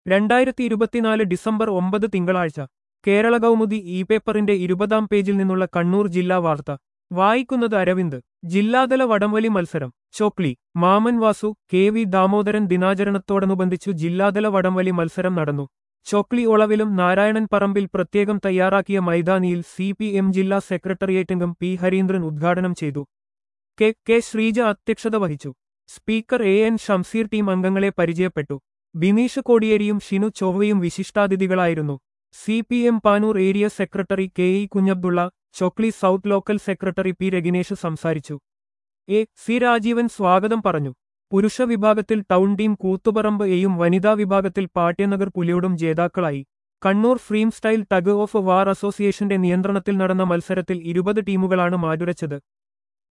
രണ്ടായിരത്തി ഇരുപത്തിനാല് ഡിസംബർ ഒമ്പത് തിങ്കളാഴ്ച കേരള കൗമുദി ഇ പേപ്പറിന്റെ ഇരുപതാം പേജിൽ നിന്നുള്ള കണ്ണൂർ ജില്ലാ വാർത്ത വായിക്കുന്നത് അരവിന്ദ് ജില്ലാതല വടംവലി മത്സരം ചോക്ലി മാമൻ വാസു കെ വി ദാമോദരൻ ദിനാചരണത്തോടനുബന്ധിച്ചു ജില്ലാതല വടംവലി മത്സരം നടന്നു ചോക്ലി ഒളവിലും നാരായണൻ പറമ്പിൽ പ്രത്യേകം തയ്യാറാക്കിയ മൈതാനിയിൽ സി പി എം ജില്ലാ സെക്രട്ടേറിയറ്റംഗം പി ഹരീന്ദ്രൻ ഉദ്ഘാടനം ചെയ്തു കെ കെ ശ്രീജ അധ്യക്ഷത വഹിച്ചു speaker A N Shamseer team അംഗങ്ങളെ പരിചയപ്പെട്ടു ബിനീഷ് കോടിയേരിയും ഷിനു ചൊവ്വയും വിശിഷ്ടാതിഥികളായിരുന്നു C P M Panoor area secretary K E Kunhabdulla Chokli south local secretary P Raginesh സംസാരിച്ചു എ സി രാജീവൻ സ്വാഗതം പറഞ്ഞു പുരുഷ വിഭാഗത്തിൽ ടൗൺ ടീം കൂത്തുപറമ്പ് എയും വനിതാ വിഭാഗത്തിൽ പാട്യനഗർ പുലിയോടും ജേതാക്കളായി Kannur free style tug of war അസോസിയേഷന്റെ നിയന്ത്രണത്തിൽ നടന്ന മത്സരത്തിൽ ഇരുപത് ടീമുകളാണ് മാറ്റുരച്ചത്